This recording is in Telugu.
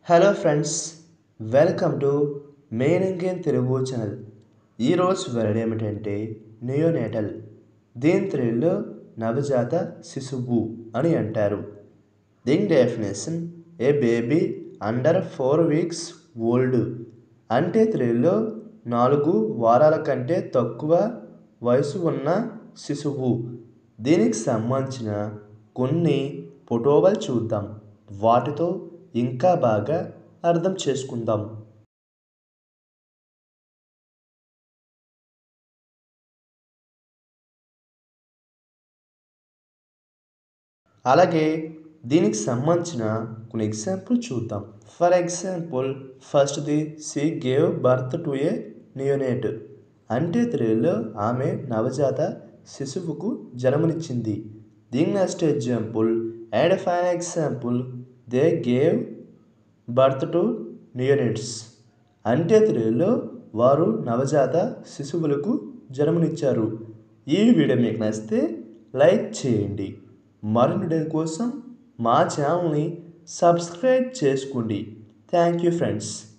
hello friends welcome to main ఇంకేం తెలుగు ఛానల్ ఈరోజు వర్డ్ ఏమిటంటే నియోనేటల్ దీని తెలుగులో నవజాత శిశువు అని అంటారు దీని definition a baby under four weeks old అంటే తెలుగులో నాలుగు వారాల కంటే తక్కువ వయసు ఉన్న శిశువు దీనికి సంబంధించిన కొన్ని ఫోటోలు చూద్దాం వాటితో ఇంకా బాగా అర్థం చేసుకుందాం అలాగే దీనికి సంబంధించిన కొన్ని ఎగ్జాంపుల్ చూద్దాం for example first the she gave birth to a neonate అంటే తెలుగులో ఆమె నవజాత శిశువుకు జన్మనిచ్చింది దీని next example and fine example they gave birth to neonates అంటే తెలుగులో వారు నవజాత శిశువులకు జన్మనిచ్చారు ఈ వీడియో మీకు నచ్చితే లైక్ చేయండి మరిన్ని వీడియో కోసం మా ఛానల్ని సబ్స్క్రైబ్ చేసుకోండి థ్యాంక్ యూ ఫ్రెండ్స్